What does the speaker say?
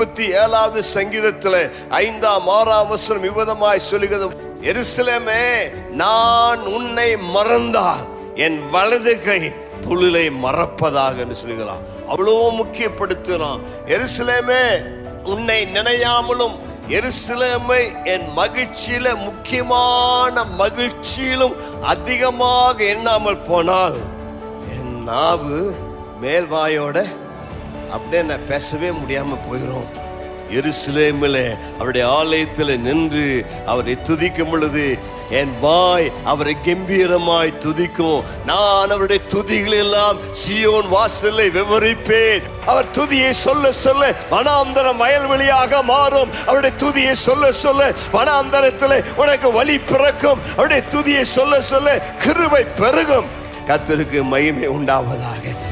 முப்பத்தி ஏழாவது சங்கீதத்துல ஐந்தாம் ஆறாம் வசனம் விவதமாய் சொல்லுகிறது எருசலேமே நான் உன்னை மறந்தால் என் வலது கை தொழிலை மறப்பதாக என்று சொல்லுகிறான் அவ்வளோ முக்கியப்படுத்துகிறான் எருசலேமே உன்னை நினையாமலும் எருசலேமை என் மகிழ்ச்சியில முக்கியமான மகிழ்ச்சியிலும் அதிகமாக எண்ணாமல் போனால் என் நாவு மேல்வாயோட அப்படியே நான் பேசவே முடியாம போயிடும் எருசலேமில் அவருடைய ஆலயத்தில் நின்று அவரை துதிக்கும் பொழுது என் வாய் அவரை கம்பீரமாய் துதிக்கும் நான் அவருடைய துதிகள் எல்லாம் சியோன் வாசலை விவரிப்பேன் அவர் துதியை சொல்ல சொல்ல வனாந்தரம் வயல்வெளியாக மாறும் அவருடைய துதியை சொல்ல சொல்ல வனாந்தரத்தில் உனக்கு வழி பிறக்கும் அவருடைய துதியை சொல்ல சொல்ல கிருபை பெருகும் கத்தருக்கு மகிமை உண்டாவதாக